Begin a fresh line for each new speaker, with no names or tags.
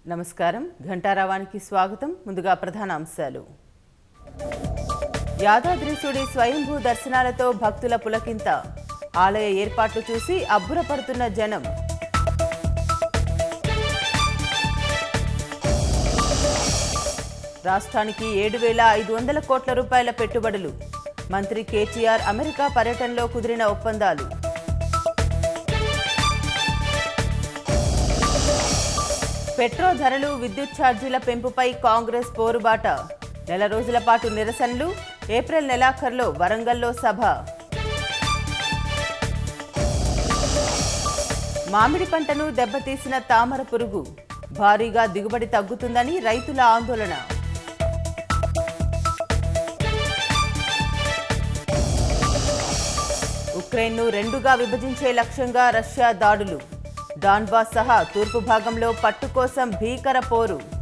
నమస్కారం ఘంటారావానికి స్వాగతం ముందుగా ప్రధాన అంశాలు యాదాద్రీశుడి స్వయంభూ దర్శనాలతో భక్తుల పులకింత ఆలయ ఏర్పాట్లు చూసి అబ్బురపడుతున్న జనం రాష్ట్రానికి ఏడు వేల ఐదు వందల కోట్ల రూపాయల పెట్టుబడులు మంత్రి కేటీఆర్ అమెరికా పర్యటనలో కుదిరిన ఒప్పందాలు పెట్రో ధరలు విద్యుత్ ఛార్జీల పెంపుపై కాంగ్రెస్ పోరుబాట నెల రోజుల పాటు నిరసనలు ఏప్రిల్ నెలాఖరులో వరంగల్లో సభ మామిడి పంటను దెబ్బతీసిన తామర పురుగు భారీగా దిగుబడి తగ్గుతుందని రైతుల ఆందోళన ఉక్రెయిన్ను రెండుగా విభజించే లక్ష్యంగా రష్యా దాడులు డాన్బాస్ సహా తూర్పు భాగంలో పట్టు కోసం భీకర పోరు